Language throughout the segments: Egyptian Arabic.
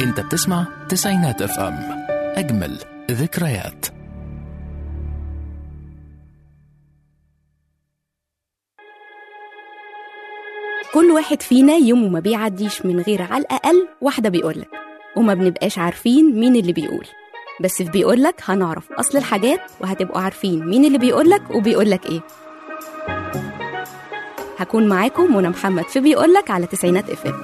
انت بتسمع تسعينات اف ام اجمل ذكريات كل واحد فينا يومه ما بيعديش من غير على الأقل واحدة بيقولك وما بنبقاش عارفين مين اللي بيقول بس في بيقولك هنعرف أصل الحاجات وهتبقوا عارفين مين اللي بيقولك وبيقولك إيه هكون معاكم منى محمد في بيقولك على تسعينات اف ام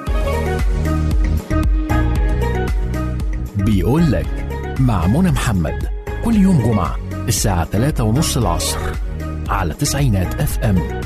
بيقول لك مع منى محمد كل يوم جمعة الساعة 3 ونص العصر على تسعينات اف ام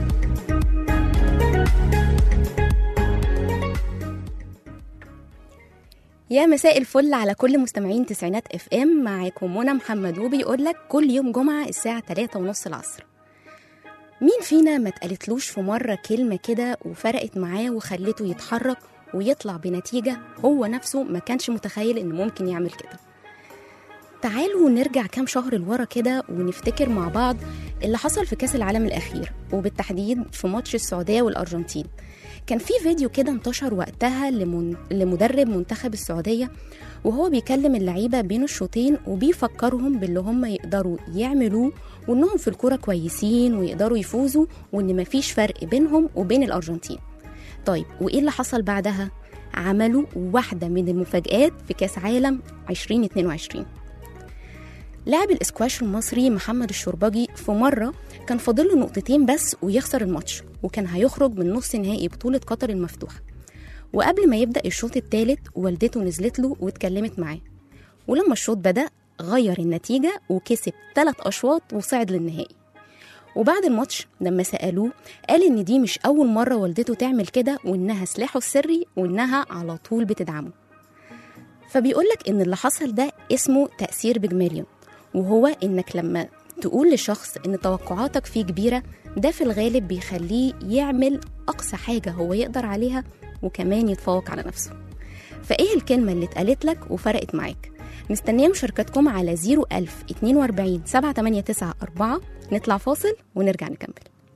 يا مساء الفل على كل مستمعين تسعينات اف ام معاكم منى محمد وبيقولك كل يوم جمعة الساعة 3 ونص العصر مين فينا ما اتقالتلوش في مرة كلمة كده وفرقت معاه وخلته يتحرك ويطلع بنتيجة هو نفسه ما كانش متخيل إنه ممكن يعمل كده تعالوا نرجع كام شهر لورا كده ونفتكر مع بعض اللي حصل في كأس العالم الأخير وبالتحديد في ماتش السعودية والأرجنتين كان في فيديو كده انتشر وقتها لمن... لمدرب منتخب السعودية وهو بيكلم اللعيبة بين الشوطين وبيفكرهم باللي هم يقدروا يعملوه وانهم في الكورة كويسين ويقدروا يفوزوا وان مفيش فرق بينهم وبين الأرجنتين طيب وإيه اللي حصل بعدها؟ عملوا واحدة من المفاجآت في كأس عالم 2022 لاعب الاسكواش المصري محمد الشربجي في مرة كان فاضل له نقطتين بس ويخسر الماتش وكان هيخرج من نص نهائي بطولة قطر المفتوحة وقبل ما يبدأ الشوط الثالث والدته نزلت له واتكلمت معاه ولما الشوط بدأ غير النتيجة وكسب ثلاث أشواط وصعد للنهائي وبعد الماتش لما سألوه قال إن دي مش أول مرة والدته تعمل كده وإنها سلاحه السري وإنها على طول بتدعمه فبيقولك إن اللي حصل ده اسمه تأثير بيجماليون وهو إنك لما تقول لشخص إن توقعاتك فيه كبيرة ده في الغالب بيخليه يعمل أقصى حاجة هو يقدر عليها وكمان يتفوق على نفسه فإيه الكلمة اللي اتقالت لك وفرقت معاك مستنية مشاركتكم على 01000 42 789 نطلع فاصل ونرجع نكمل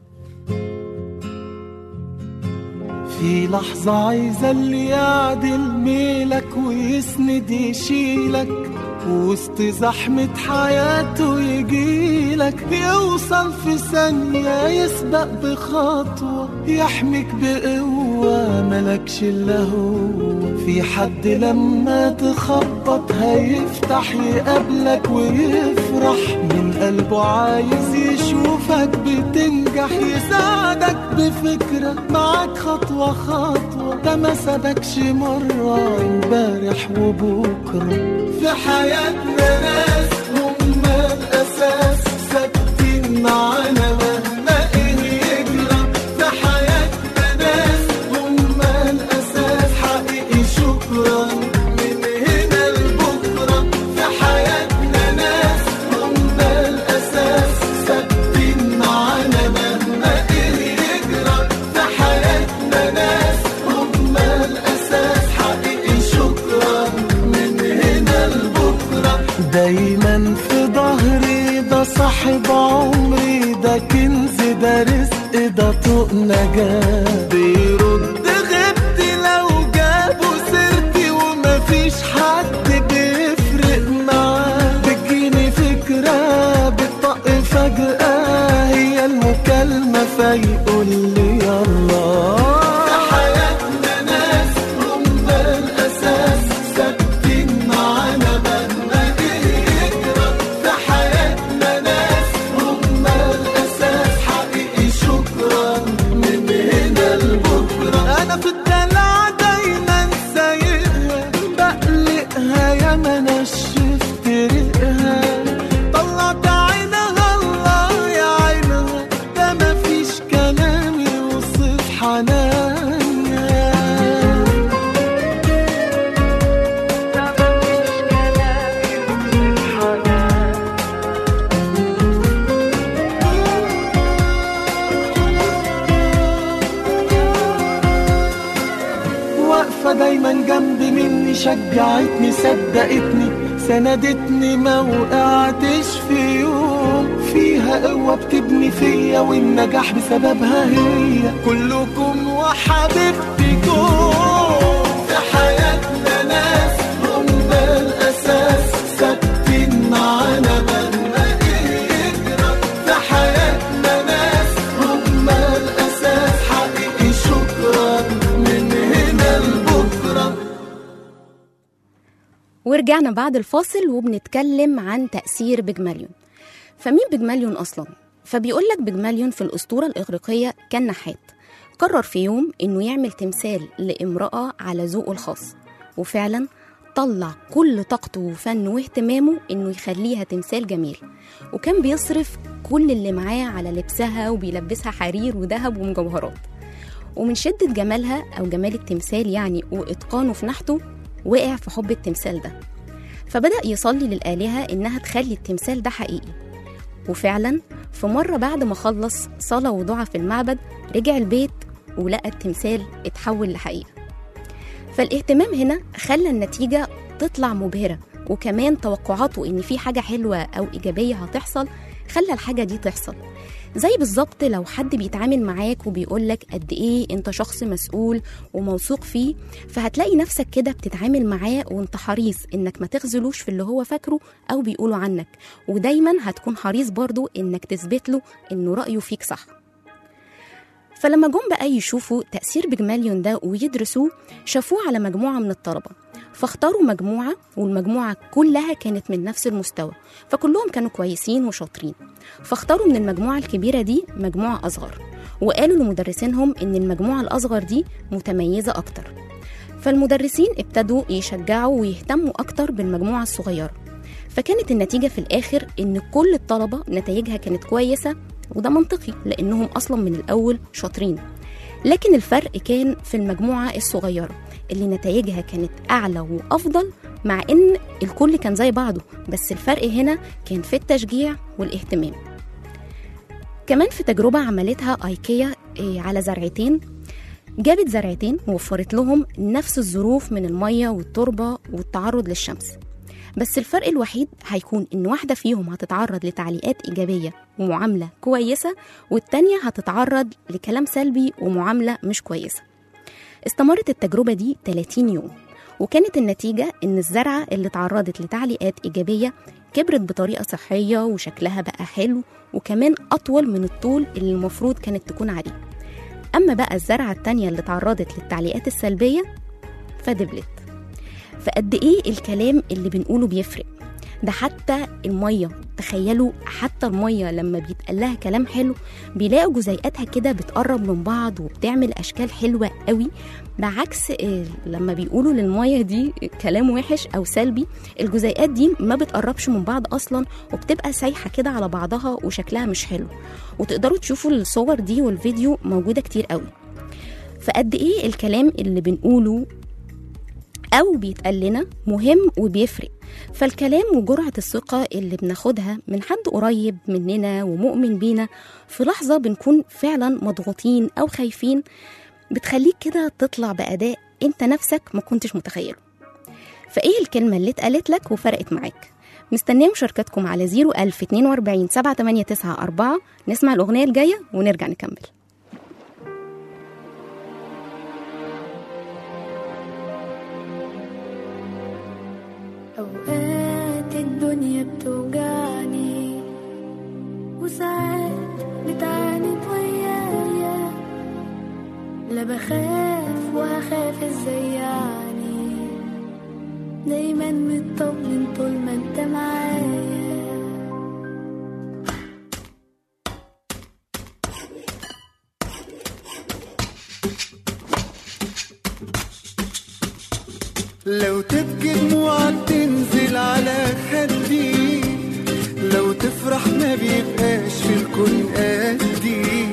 في لحظة عايزة اللي يعدل ميلك ويسند يشيلك وسط زحمة حياته يجيلك يوصل في ثانية يسبق بخطوة يحميك بقوة ملكش إلا هو في حد لما تخبط هيفتح يقابلك ويفرح من قلبه عايز يشوفك بتنجح يساعدك بفكرة معاك خطوة خطوة ده ما سابكش مرة امبارح وبكرة في حياتنا ناس هم الأساس ثابتين معانا مهما إيه يجرى في حياتنا ناس هم الأساس حقيقي شكرا من هنا لبكرة في حياتنا ناس هم الأساس ثابتين معانا مهما إيه يجرى في حياتنا ناس هم الأساس حقيقي شكرا من هنا لبكرة دايما في ظهري ده صاحب عمري ده كنز ده رزق ده طوق نجاة بيرد غبتي لو جابوا سيرتي ومفيش حد بيفرق معاه بتجيني فكرة بتطق فجأة هي المكالمة فيقول لي يلا في حياتنا ناس هم الأساس ثابتين معانا مهما يجرى في حياتنا ناس هم الأساس حقيقي شكرا من هنا لبكرة أنا في الدلع دايما سايقها بقلقها يا ما نشفت ريقها طلعت عينها الله يا عينها ده مفيش كلام يوصف حنانها واقفة دايما جنب مني شجعتني صدقتني سندتني ما وقعتش في يوم فيها قوة بتبني فيا والنجاح بسببها هي كلكم وحبيبتكم في حياتنا ناس ورجعنا بعد الفاصل وبنتكلم عن تأثير بيجماليون فمين بيجماليون أصلا؟ فبيقول لك بيجماليون في الأسطورة الإغريقية كان نحات قرر في يوم إنه يعمل تمثال لامرأة على ذوقه الخاص وفعلا طلع كل طاقته وفنه واهتمامه إنه يخليها تمثال جميل وكان بيصرف كل اللي معاه على لبسها وبيلبسها حرير وذهب ومجوهرات ومن شدة جمالها أو جمال التمثال يعني وإتقانه في نحته وقع في حب التمثال ده فبدأ يصلي للآلهة إنها تخلي التمثال ده حقيقي وفعلا في مرة بعد ما خلص صلاة ودعاء في المعبد رجع البيت ولقى التمثال اتحول لحقيقة فالاهتمام هنا خلى النتيجة تطلع مبهرة وكمان توقعاته إن في حاجة حلوة أو إيجابية هتحصل خلى الحاجة دي تحصل زي بالظبط لو حد بيتعامل معاك وبيقولك قد ايه انت شخص مسؤول وموثوق فيه فهتلاقي نفسك كده بتتعامل معاه وانت حريص انك ما تخذلوش في اللي هو فاكره او بيقوله عنك ودايما هتكون حريص برضو انك تثبت له انه رأيه فيك صح فلما جم بقى يشوفوا تأثير بجماليون ده ويدرسوه شافوه على مجموعة من الطلبة فاختاروا مجموعة والمجموعة كلها كانت من نفس المستوى فكلهم كانوا كويسين وشاطرين فاختاروا من المجموعة الكبيرة دي مجموعة أصغر وقالوا لمدرسينهم إن المجموعة الأصغر دي متميزة أكتر فالمدرسين ابتدوا يشجعوا ويهتموا أكتر بالمجموعة الصغيرة فكانت النتيجة في الآخر إن كل الطلبة نتائجها كانت كويسة وده منطقي لأنهم أصلا من الأول شاطرين لكن الفرق كان في المجموعة الصغيرة اللي نتائجها كانت أعلى وأفضل مع إن الكل كان زي بعضه بس الفرق هنا كان في التشجيع والاهتمام كمان في تجربة عملتها أيكيا إيه، على زرعتين جابت زرعتين ووفرت لهم نفس الظروف من المية والتربة والتعرض للشمس بس الفرق الوحيد هيكون إن واحدة فيهم هتتعرض لتعليقات إيجابية ومعاملة كويسة والتانية هتتعرض لكلام سلبي ومعاملة مش كويسة استمرت التجربة دي 30 يوم وكانت النتيجة إن الزرعة اللي تعرضت لتعليقات إيجابية كبرت بطريقة صحية وشكلها بقى حلو وكمان أطول من الطول اللي المفروض كانت تكون عليه أما بقى الزرعة التانية اللي تعرضت للتعليقات السلبية فدبلت فقد إيه الكلام اللي بنقوله بيفرق ده حتى المية تخيلوا حتى المية لما بيتقال لها كلام حلو بيلاقوا جزيئاتها كده بتقرب من بعض وبتعمل أشكال حلوة قوي بعكس آه، لما بيقولوا للمية دي كلام وحش أو سلبي الجزيئات دي ما بتقربش من بعض أصلا وبتبقى سايحة كده على بعضها وشكلها مش حلو وتقدروا تشوفوا الصور دي والفيديو موجودة كتير قوي فقد إيه الكلام اللي بنقوله أو بيتقال لنا مهم وبيفرق فالكلام وجرعة الثقة اللي بناخدها من حد قريب مننا ومؤمن بينا في لحظة بنكون فعلا مضغوطين أو خايفين بتخليك كده تطلع بأداء أنت نفسك ما كنتش متخيله فإيه الكلمة اللي اتقالت لك وفرقت معاك مستنية مشاركتكم على 01042 7894 نسمع الأغنية الجاية ونرجع نكمل أوقات الدنيا بتوجعني وساعات بتعاند ويايا لا بخاف وهخاف ازاي يعني دايما مطمن طول ما انت معايا لو تبكي دموعك تنزل على خدي لو تفرح ما بيبقاش في الكون قدي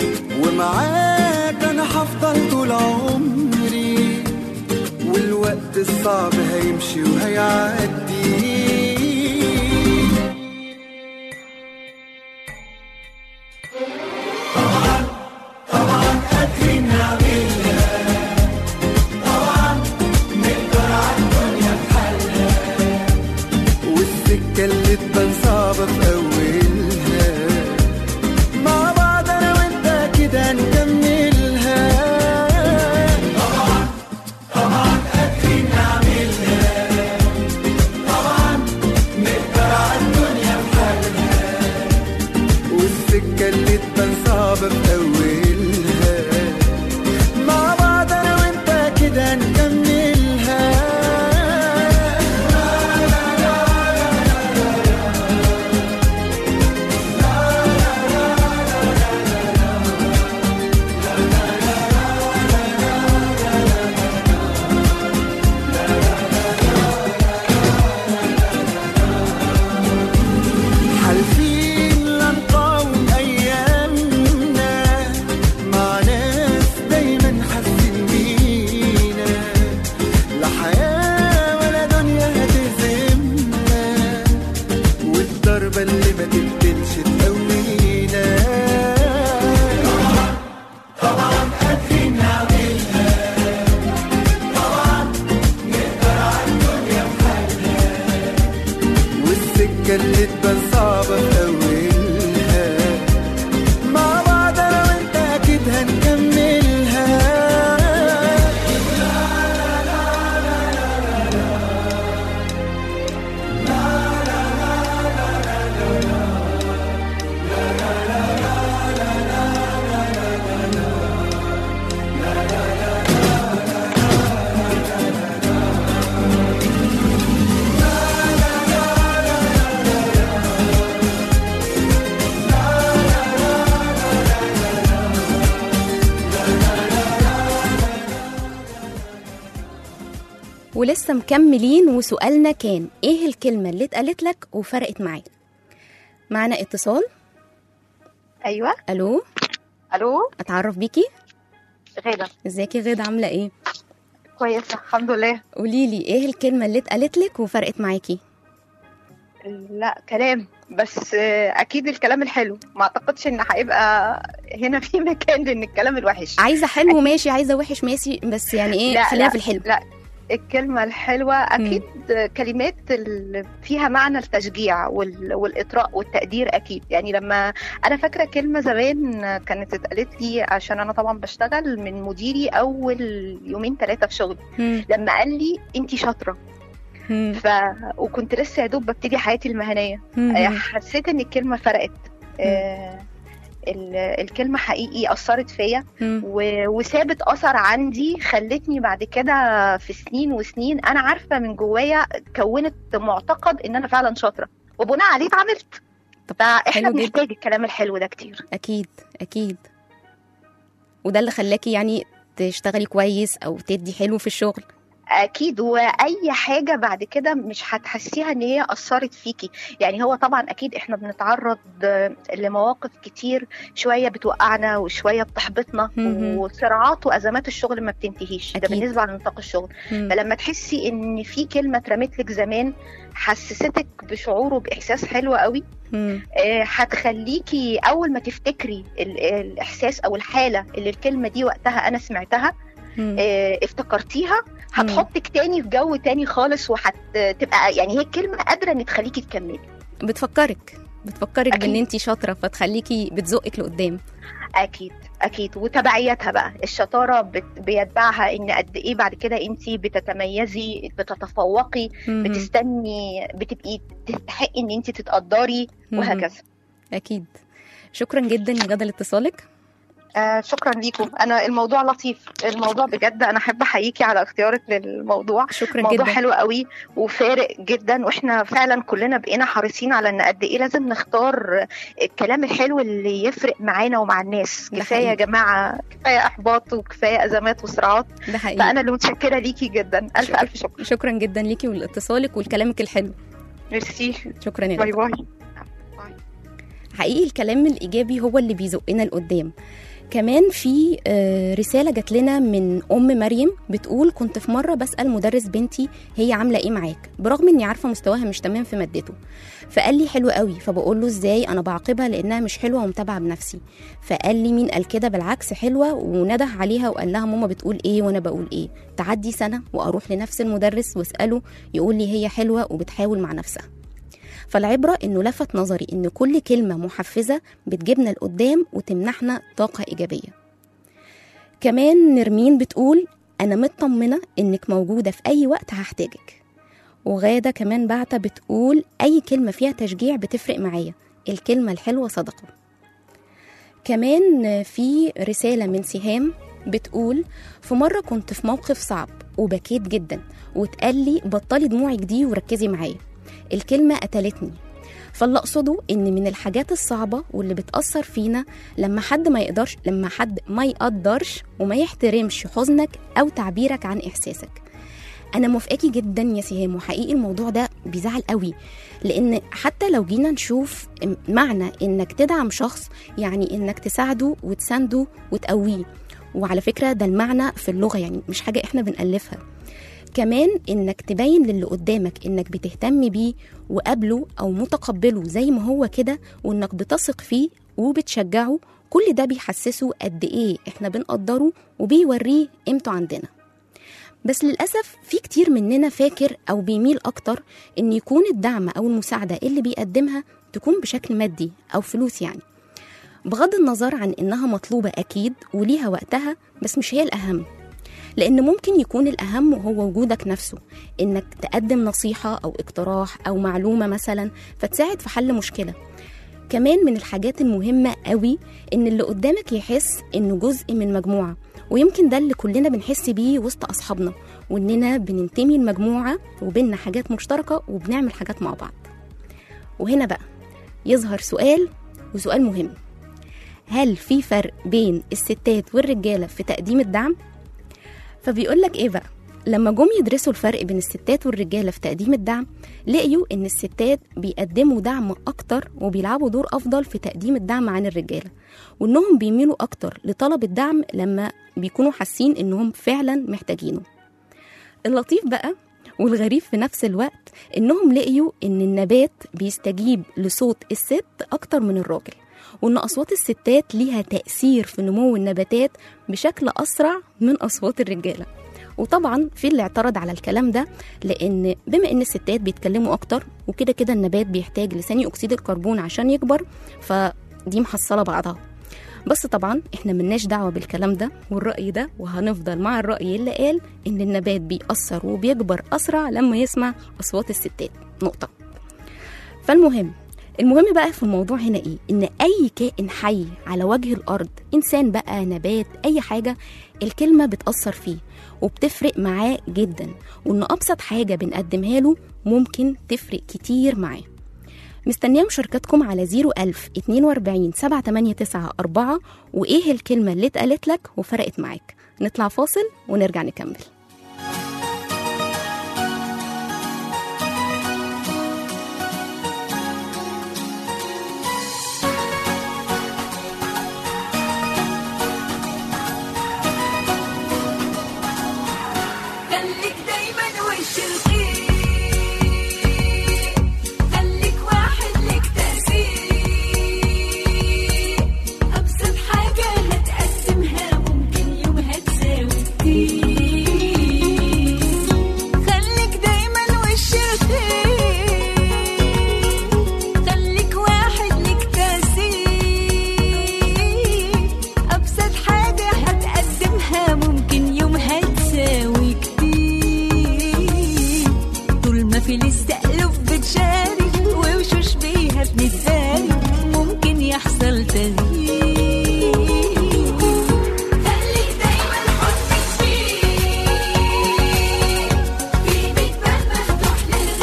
ومعاك انا هفضل طول عمري والوقت الصعب هيمشي وهيعدي والسكة اللي تبان صعبة في أولها مع بعض أنا وأنت كده نكملها طبعا طبعا قادرين نعملها بتبان صعبة في أولها مع بعض أنا وأنت أكيد هنكملها ولسه مكملين وسؤالنا كان ايه الكلمة اللي اتقالت لك وفرقت معاك معنا اتصال ايوه الو الو اتعرف بيكي غاده ازيك يا غادة عاملة ايه كويسه الحمد لله قولي لي ايه الكلمة اللي اتقالت لك وفرقت معاكي لا كلام بس آه، اكيد الكلام الحلو ما اعتقدش ان هيبقى هنا في مكان لان الكلام الوحش عايزة حلو ماشي عايزة وحش ماشي بس يعني ايه لا، خلينا لا، في الحلو لا الكلمة الحلوة أكيد كلمات اللي فيها معنى التشجيع وال- والإطراء والتقدير أكيد يعني لما أنا فاكرة كلمة زمان كانت اتقالت لي عشان أنا طبعا بشتغل من مديري أول يومين ثلاثة في شغلي مم. لما قال لي أنتي شاطرة مم. ف... وكنت لسه يا دوب ببتدي حياتي المهنيه مم. آه، حسيت ان الكلمه فرقت آه، ال- الكلمه حقيقي اثرت فيا مم. و- وسابت اثر عندي خلتني بعد كده في سنين وسنين انا عارفه من جوايا كونت معتقد ان انا فعلا شاطره وبناء عليه اتعاملت طب فاحنا حلو جدا بنحتاج الكلام الحلو ده كتير اكيد اكيد وده اللي خلاكي يعني تشتغلي كويس او تدي حلو في الشغل اكيد واي حاجه بعد كده مش هتحسيها ان هي اثرت فيكي يعني هو طبعا اكيد احنا بنتعرض آه، لمواقف كتير شويه بتوقعنا وشويه بتحبطنا مهم. وصراعات وازمات الشغل ما بتنتهيش ده أكيد. بالنسبه على نطاق الشغل مم. فلما تحسي ان في كلمه اترمت لك زمان حسستك بشعور وباحساس حلو قوي مم. آه، هتخليكي اول ما تفتكري ال- الاحساس او الحاله اللي الكلمه دي وقتها انا سمعتها مم. آه، افتكرتيها هتحطك تاني في جو تاني خالص وهتبقى يعني هي الكلمه قادره ان تخليكي تكملي بتفكرك بتفكرك أكيد. بان انت شاطره فتخليكي بتزقك لقدام اكيد اكيد وتبعياتها بقى الشطاره بت... بيتبعها ان قد ايه بعد كده انت بتتميزي بتتفوقي مهم. بتستني بتبقي تستحقي ان انت تتقدري مهم. وهكذا اكيد شكرا جدا يا غدا لاتصالك آه شكرا ليكم انا الموضوع لطيف الموضوع بجد انا احب احييكي على اختيارك للموضوع شكرا موضوع جدا حلو قوي وفارق جدا واحنا فعلا كلنا بقينا حريصين على ان قد ايه لازم نختار الكلام الحلو اللي يفرق معانا ومع الناس ده كفايه يا حقيقي. جماعه كفايه احباط وكفايه ازمات وصراعات ده حقيقي فانا اللي متشكره ليكي جدا الف شكرا. الف شكر شكرا جدا ليكي ولاتصالك ولكلامك الحلو ميرسي شكرا يا باي غدا باي حقيقي الكلام الايجابي هو اللي بيزقنا لقدام كمان في آه، رسالة جات لنا من أم مريم بتقول كنت في مرة بسأل مدرس بنتي هي عاملة إيه معاك برغم إني عارفة مستواها مش تمام في مادته فقال لي حلو قوي فبقول له إزاي أنا بعاقبها لأنها مش حلوة ومتابعة بنفسي فقال لي مين قال كده بالعكس حلوة ونده عليها وقال لها ماما بتقول إيه وأنا بقول إيه تعدي سنة وأروح لنفس المدرس وأسأله يقول لي هي حلوة وبتحاول مع نفسها فالعبرة إنه لفت نظري إن كل كلمة محفزة بتجيبنا لقدام وتمنحنا طاقة إيجابية كمان نرمين بتقول أنا مطمنة إنك موجودة في أي وقت هحتاجك وغادة كمان بعتة بتقول أي كلمة فيها تشجيع بتفرق معايا الكلمة الحلوة صدقة كمان في رسالة من سهام بتقول في مرة كنت في موقف صعب وبكيت جدا واتقال لي بطلي دموعك دي وركزي معايا الكلمة قتلتني فاللي أقصده إن من الحاجات الصعبة واللي بتأثر فينا لما حد ما يقدرش لما حد ما يقدرش وما يحترمش حزنك أو تعبيرك عن إحساسك أنا موافقاكي جدا يا سهام وحقيقي الموضوع ده بيزعل قوي لأن حتى لو جينا نشوف معنى إنك تدعم شخص يعني إنك تساعده وتسانده وتقويه وعلى فكرة ده المعنى في اللغة يعني مش حاجة إحنا بنألفها كمان انك تبين للي قدامك انك بتهتم بيه وقابله او متقبله زي ما هو كده وانك بتثق فيه وبتشجعه كل ده بيحسسه قد ايه احنا بنقدره وبيوريه قيمته عندنا بس للأسف في كتير مننا فاكر أو بيميل أكتر إن يكون الدعم أو المساعدة اللي بيقدمها تكون بشكل مادي أو فلوس يعني بغض النظر عن إنها مطلوبة أكيد وليها وقتها بس مش هي الأهم لأن ممكن يكون الأهم هو وجودك نفسه إنك تقدم نصيحة أو اقتراح أو معلومة مثلا فتساعد في حل مشكلة كمان من الحاجات المهمة قوي إن اللي قدامك يحس إنه جزء من مجموعة ويمكن ده اللي كلنا بنحس بيه وسط أصحابنا وإننا بننتمي لمجموعة وبيننا حاجات مشتركة وبنعمل حاجات مع بعض وهنا بقى يظهر سؤال وسؤال مهم هل في فرق بين الستات والرجالة في تقديم الدعم؟ فبيقول لك ايه بقى لما جم يدرسوا الفرق بين الستات والرجاله في تقديم الدعم لقيوا ان الستات بيقدموا دعم اكتر وبيلعبوا دور افضل في تقديم الدعم عن الرجاله وانهم بيميلوا اكتر لطلب الدعم لما بيكونوا حاسين انهم فعلا محتاجينه اللطيف بقى والغريب في نفس الوقت انهم لقيوا ان النبات بيستجيب لصوت الست اكتر من الراجل وان اصوات الستات ليها تاثير في نمو النباتات بشكل اسرع من اصوات الرجاله وطبعا في اللي اعترض على الكلام ده لان بما ان الستات بيتكلموا اكتر وكده كده النبات بيحتاج لثاني اكسيد الكربون عشان يكبر فدي محصله بعضها بس طبعا احنا ملناش دعوه بالكلام ده والراي ده وهنفضل مع الراي اللي قال ان النبات بيأثر وبيكبر اسرع لما يسمع اصوات الستات نقطه فالمهم المهم بقى في الموضوع هنا ايه ان اي كائن حي على وجه الارض انسان بقى نبات اي حاجه الكلمه بتاثر فيه وبتفرق معاه جدا وان ابسط حاجه بنقدمها له ممكن تفرق كتير معاه مستنيه مشاركتكم على 01000 42 789 وايه الكلمه اللي اتقالت لك وفرقت معاك نطلع فاصل ونرجع نكمل خليك دايما وش الخير خليك واحد لك تأثير أبسط حاجة هتقسمها ممكن يومها تساوي كتير خليك دايما وش الخير خليك واحد لك تأثير أبسط حاجة هتقدمها ممكن يومها تساوي كتير طول ما في السقف بتشارك ووشوش بيها بنتسالك ممكن يحصل تغيير خليك دايما حضنك فيه في بيت باب مفتوح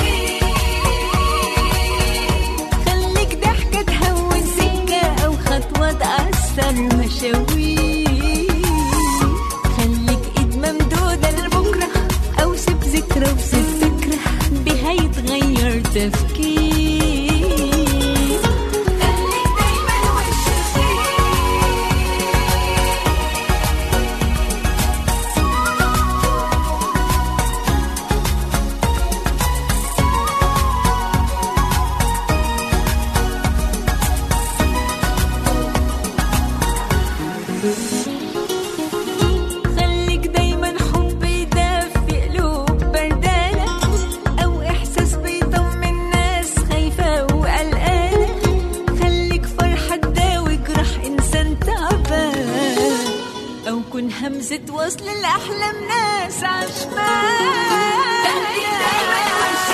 للغير خليك ضحكة تهون سكة أو خطوة تأثر مشاوير خليك إيد ممدودة لبكرة أو سيب ذكرى وسيب فكرة بها يتغير تفكير خليك دايما وش الخير خليك دايما حب يدفي قلوب بردانة أو إحساس بيطمن ناس خايفة وقلقانة خليك فرحة تداوي جرح إنسان تعبان أو كن همزة وصل لأحلام ناس عشمان خليك دايما وش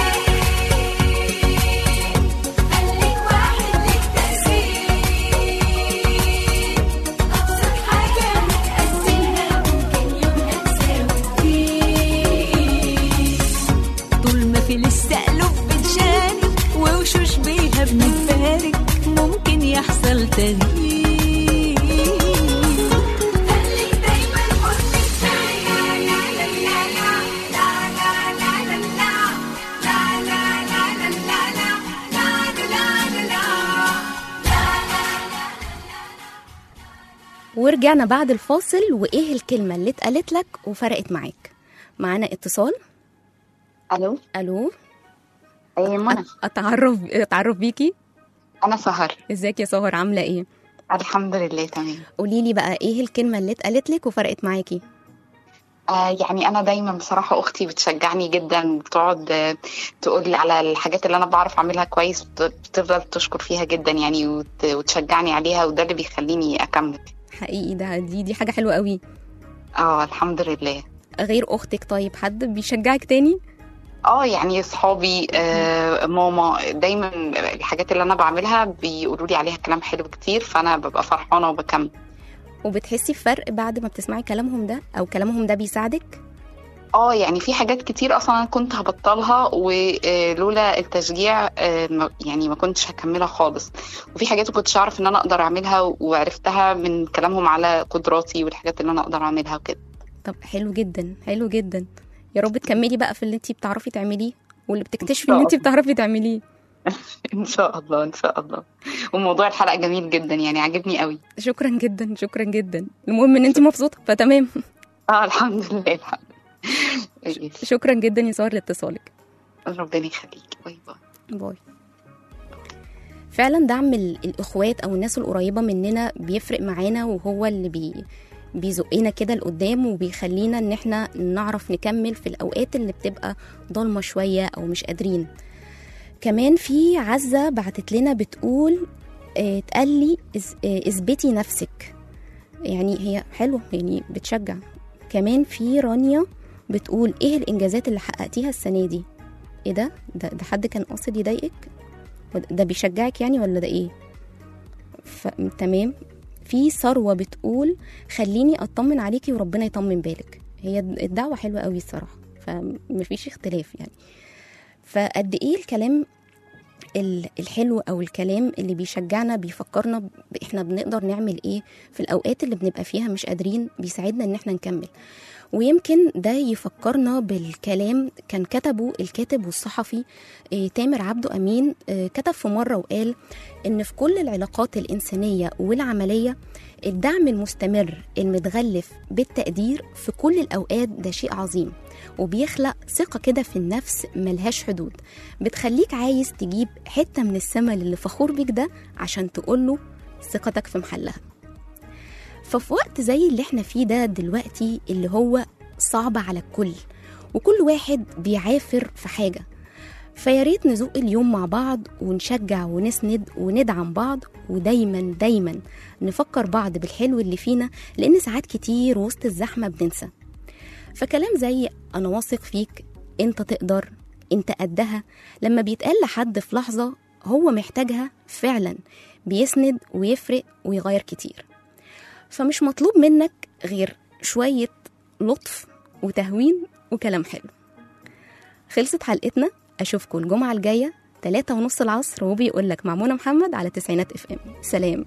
خليك واحد لك تأثير أبسط حاجة هتقدمها ممكن يومها تساوي كتير طول ما في لسه قلوب بتشارك ووشوش بيها بنتبارك ممكن يحصل تغيير خليك دايما حضنك ورجعنا بعد الفاصل وايه الكلمه اللي اتقالت لك وفرقت معاك معانا اتصال الو الو ايه منى اتعرف اتعرف بيكي انا سهر ازيك يا سهر عامله ايه الحمد لله تمام قولي لي بقى ايه الكلمه اللي اتقالت لك وفرقت معاكي آه يعني انا دايما بصراحه اختي بتشجعني جدا بتقعد آه، تقول لي على الحاجات اللي انا بعرف اعملها كويس بت- بتفضل تشكر فيها جدا يعني وت- وتشجعني عليها وده اللي بيخليني اكمل حقيقي ده دي دي حاجه حلوه قوي اه الحمد لله غير اختك طيب حد بيشجعك تاني اه يعني صحابي آه ماما دايما الحاجات اللي انا بعملها بيقولوا لي عليها كلام حلو كتير فانا ببقى فرحانه وبكمل وبتحسي بفرق بعد ما بتسمعي كلامهم ده او كلامهم ده بيساعدك اه يعني في حاجات كتير اصلا انا كنت هبطلها ولولا التشجيع آه، ما- يعني ما كنتش هكملها خالص وفي حاجات ما كنتش اعرف ان انا اقدر اعملها وعرفتها من كلامهم على قدراتي والحاجات اللي انا اقدر اعملها وكده طب حلو جدا حلو جدا يا رب تكملي بقى في اللي انت بتعرفي تعمليه واللي بتكتشفي شاء ان انت الله. بتعرفي تعمليه ان شاء الله ان شاء الله وموضوع الحلقه جميل جدا يعني عجبني قوي شكرا جدا شكرا جدا المهم ان انت مبسوطه فتمام اه الحمد لله الحمد لله شكرا جدا يا ساره لاتصالك ربنا يخليك باي باي باي فعلا دعم ال- الاخوات او الناس القريبه مننا بيفرق معانا وهو اللي بي بيزقنا كده لقدام وبيخلينا ان احنا نعرف نكمل في الاوقات اللي بتبقى ضلمه شويه او مش قادرين كمان في عزه بعتت لنا بتقول آه، اتقال لي إز- آه، اثبتي نفسك يعني هي حلوه يعني بتشجع كمان في رانيا بتقول ايه الانجازات اللي حققتيها السنه دي ايه ده ده, ده حد كان قاصد يضايقك ده بيشجعك يعني ولا ده ايه ف... تمام في ثروة بتقول خليني أطمن عليكي وربنا يطمن بالك هي الدعوة حلوة قوي الصراحة فمفيش اختلاف يعني فقد ايه الكلام ال- الحلو او الكلام اللي بيشجعنا بيفكرنا ب- احنا بنقدر نعمل ايه في الاوقات اللي بنبقى فيها مش قادرين بيساعدنا ان احنا نكمل ويمكن ده يفكرنا بالكلام كان كتبه الكاتب والصحفي آه، تامر عبده امين آه، كتب في مره وقال ان في كل العلاقات الانسانيه والعمليه الدعم المستمر المتغلف بالتقدير في كل الاوقات ده شيء عظيم وبيخلق ثقه كده في النفس ملهاش حدود بتخليك عايز تجيب حته من السما اللي فخور بيك ده عشان تقوله ثقتك في محلها ففي وقت زي اللي احنا فيه ده دلوقتي اللي هو صعب على الكل وكل واحد بيعافر في حاجة فياريت نزق اليوم مع بعض ونشجع ونسند وندعم بعض ودايما دايما نفكر بعض بالحلو اللي فينا لأن ساعات كتير وسط الزحمة بننسى فكلام زي أنا واثق فيك أنت تقدر أنت قدها لما بيتقال لحد في لحظة هو محتاجها فعلا بيسند ويفرق ويغير كتير فمش مطلوب منك غير شوية لطف وتهوين وكلام حلو خلصت حلقتنا أشوفكم الجمعة الجاية تلاتة ونص العصر وبيقول لك مع منى محمد على تسعينات اف ام سلام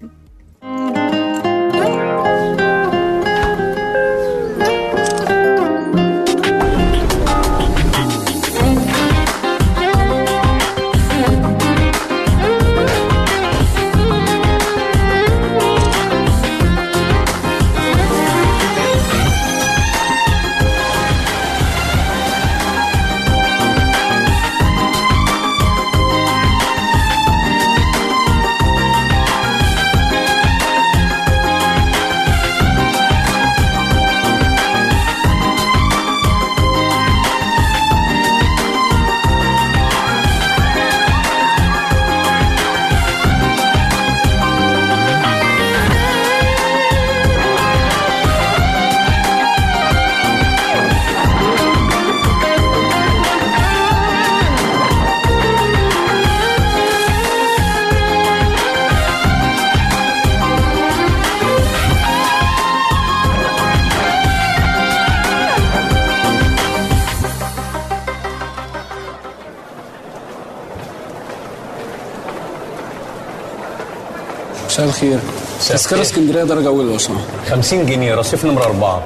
مساء الخير تذكرة اسكندرية درجة أولى لو سمحت 50 جنيه رصيف نمرة أربعة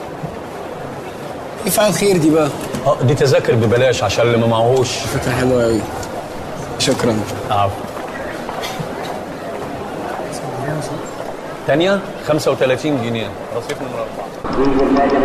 إيه فعل خير دي بقى؟ اه دي تذاكر ببلاش عشان اللي ما معهوش فكرة حلوة أوي شكرا عفو تانية 35 جنيه رصيف نمرة أربعة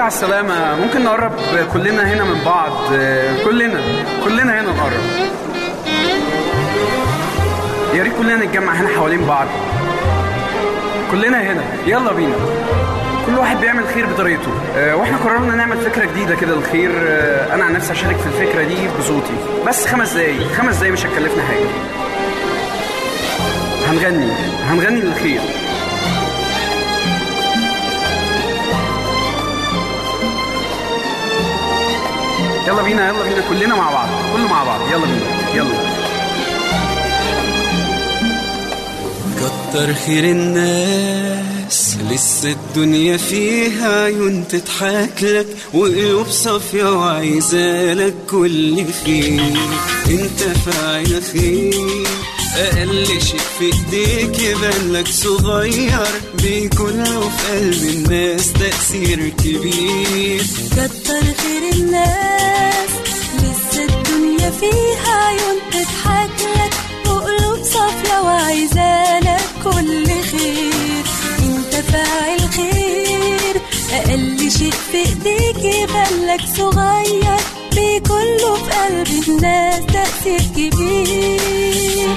على السلامة ممكن نقرب كلنا هنا من بعض آه، كلنا كلنا هنا نقرب يا ريت كلنا نتجمع هنا حوالين بعض كلنا هنا يلا بينا كل واحد بيعمل خير بطريقته آه، واحنا قررنا نعمل فكره جديده كده للخير آه، انا عن نفسي هشارك في الفكره دي بصوتي بس خمس دقايق خمس دقايق مش هتكلفنا حاجه هنغني هنغني للخير يلا بينا يلا بينا كلنا مع بعض كله مع بعض يلا بينا يلا كتر خير الناس لسه الدنيا فيها عيون تضحك لك وقلوب صافية وعايزالك كل خير انت فاعل خير أقل شيء في ايديك يبان لك صغير بيكون له في قلب الناس تأثير كبير كتر خير الناس لسه الدنيا فيها عيون تضحك لك وقلوب صافية وعايزالك كل خير انت فاعل خير أقل شيء في ايديك يبان لك صغير بيكون له في قلب الناس تأثير كبير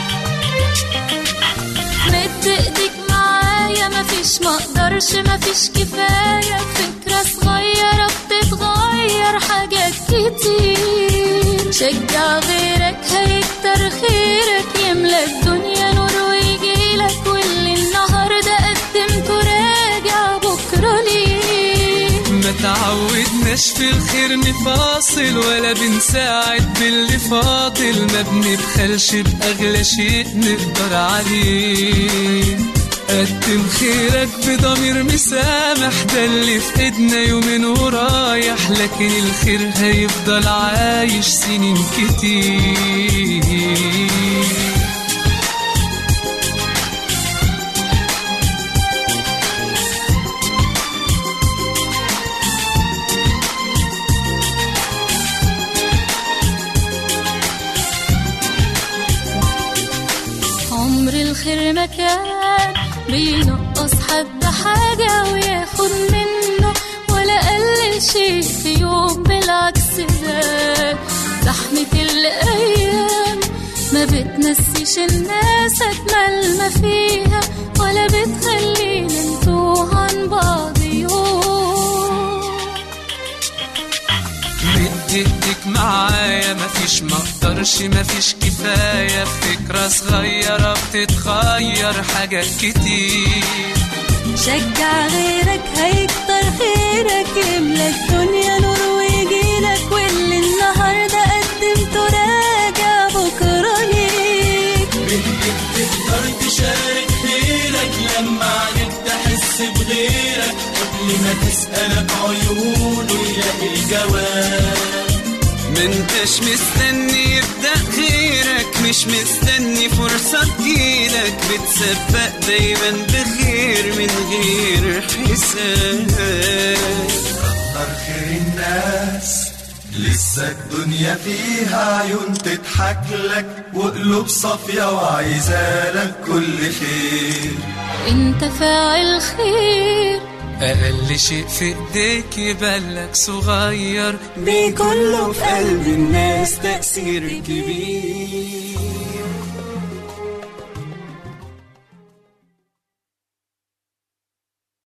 مد ايديك معايا مفيش مقدرش مفيش كفاية فكرة صغيرة بتتغير حاجات كتير شجع غيرك هيكتر خيرك يملى الدنيا نور ويجيلك واللي النهاردة قدمته راجع بكرة ليه ما تعودناش في الخير نفاصل ولا بنساعد باللي فاضل ما بنبخلش بأغلى شيء نقدر عليه قدم خيرك بضمير مسامح ده اللي في ايدنا يومين ورايح لكن الخير هيفضل عايش سنين كتير عمر الخير ما كان بينقص حد حاجة وياخد منه ولا قلل شيء في يوم بالعكس ده زحمة الأيام ما بتنسيش الناس أجمل ما فيها ولا بتخلينا نتوه عن بعض يوم مد ايدك معايا مفيش مقدرش مفيش كفاية فكرة صغيرة بتتغير حاجات كتير شجع غيرك هيكتر خيرك يملى الدنيا نور ويجيلك واللي النهارده قدمته راجع بكره ليك بدك تقدر تشارك خيرك لما عنك تحس بغيرك قبل ما تسألك عيونه يلاقي الجواب منتش مستني يبدأ غيرك مش مستني فرصة تجيلك بتسبق دايما بخير من غير حساب كتر خير الناس لسه الدنيا فيها عيون تضحك لك وقلوب صافية وعايزالك كل خير انت فاعل خير أقل شيء في إيديك يبالك صغير بيكون له في قلب الناس تأثير كبير